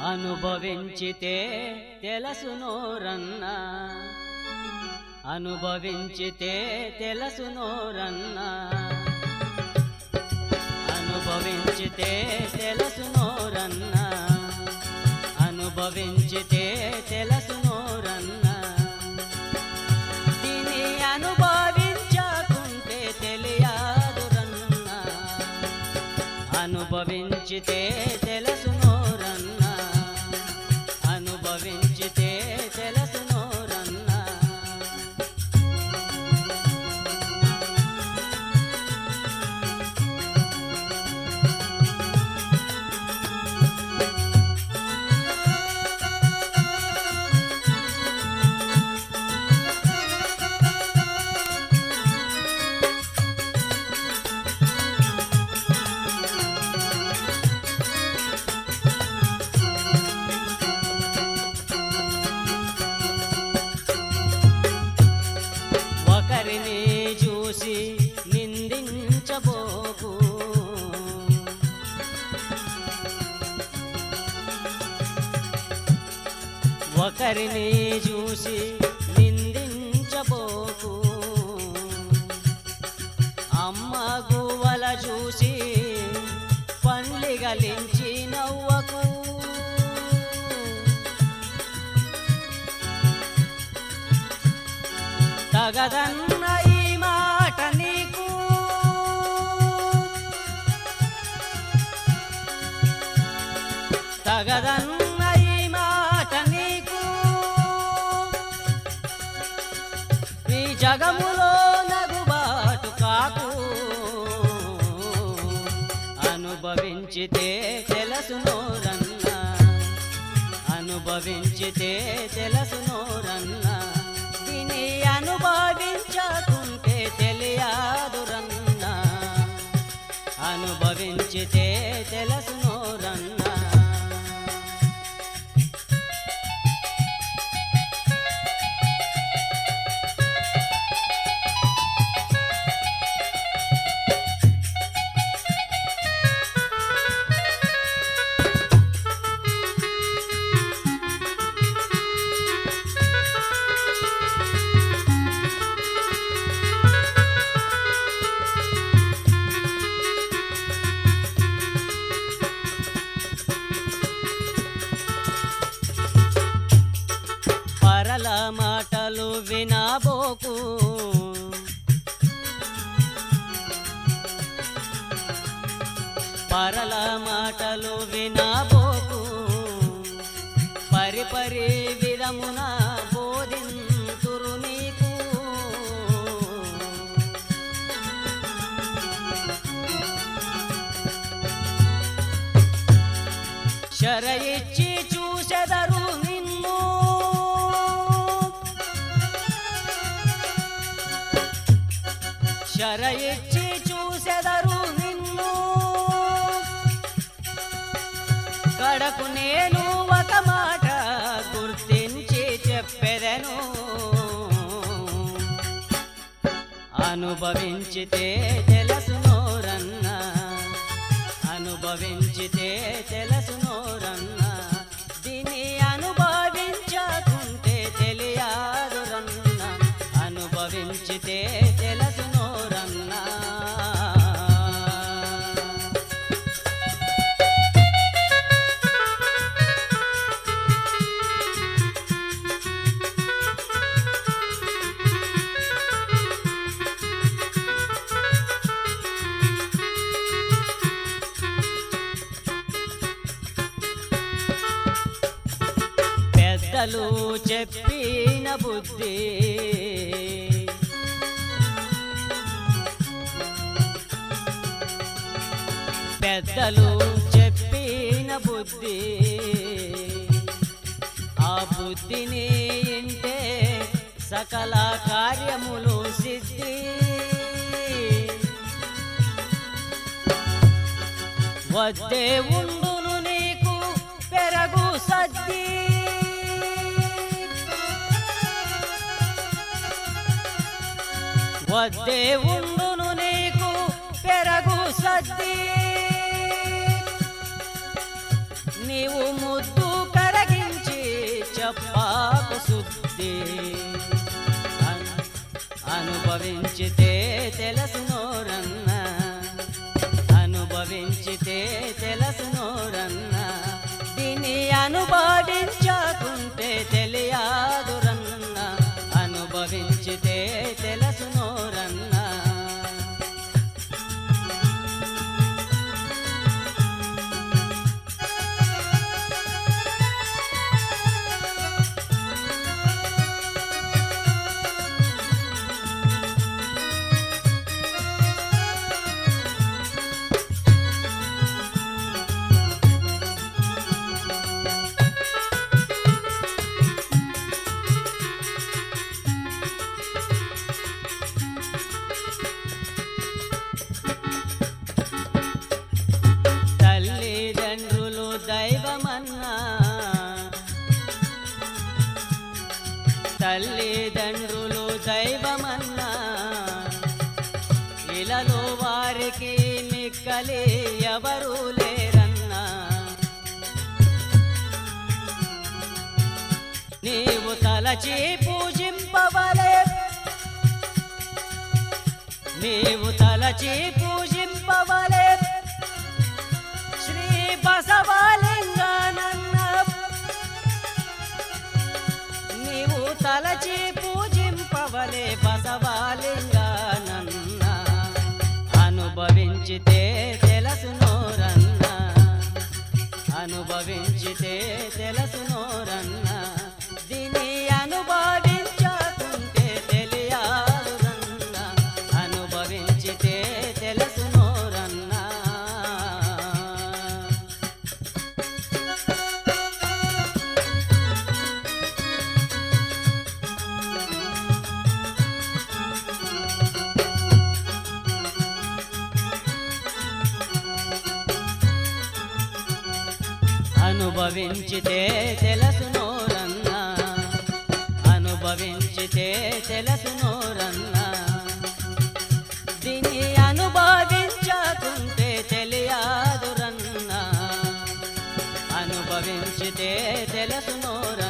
అనుభవించితే తెలుసునోరన్నా అనుభవించితే తెలుసునోరన్నా అనుభవించితే తెలుసునోరన్నా అనుభవించితే తెలుసునోరన్నా దీని అనుభవించకుంటే తెలియదురన్నా అనుభవించితే తెలుసునోరన్నా అనుభవించితే తెలుసునోరన్నా ఒకరిని చూసి నిందించబోకు ఒకరిని చూసి నిందించబోకు అమ్మ గువ్వల చూసి పండ్లి గలించి నవ్వకు తగదన్న ఈ మాట నీకు తగదన్న ఈ మాట నీకు ఈ జగములో నగుబాటు కాకు అనుభవించితే తెలుసునోరన్నా అనుభవించితే తెలుసునోరన్నా దీని అనుభవించకుంటే తెలియదురన్నా అనుభవించితే తెలుసునోరన్నా పరల మాటలు వినబోకు పరల మాటలు వినబోకు పరిపరి విధమున బోధింతురు నీకు శర ఇచ్చి చూసెదరు నిన్ను శర ఇచ్చి చూసెదరు నిన్ను కడకు నేను ఒక మాట గుర్తించి చెప్పెదను అనుభవించితే తెలుసునోరన్నా అనుభవించితే తెలుసునోరన్నా దీని అనుభవించకుంటే తెలియదురన్నా అనుభవించితే తెలుసునోరన్నా పెద్దలు చెప్పిన బుద్ధి పెద్దలు చెప్పిన బుద్ధి ఆ బుద్ధిని ఇంటే సకల కార్యములు సిద్ధి వద్దే ఉండును నీకు పెరగు సద్ది వద్దే ఉండును నీకు పెరగు సద్ది నీవు ముద్దు శుద్ధి అను- అనుభవించితే తెలుసునోరన్న అనుభవించితే తెలుసునోరన్న దీన్ని అనుభవించకుంటే తెలియదురన్న అనుభవించితే తెలుసునోరన్న తల్లిదండ్రులు దైవమన్నా తల్లిదండ్రులు దైవమన్నా ఇలలో వారికి మిక్కలి ఎవరు లేరన్నా నీవు తలచి పూజింపవలే నీవు తలచి పూజింపవలే శ్రీ బసవలింగానన్న నీవు తలచి పూజింపవలే బసవలింగానన్న అనుభవించితే తెలుసునోరన్న అనుభవించితే తెలుసునోరన్న దీని అనుభవించకుంటే తెలియాదురన్న అనుభవించితే తెలుసునోరన్నా అనుభవించితే తెలుసునోరన్నా అనుభవించితే తెలుసునోరన్నా దీన్ని అనుభవించకుంటే తెలియదురన్నా అనుభవించితే తెలుసునోరన్నా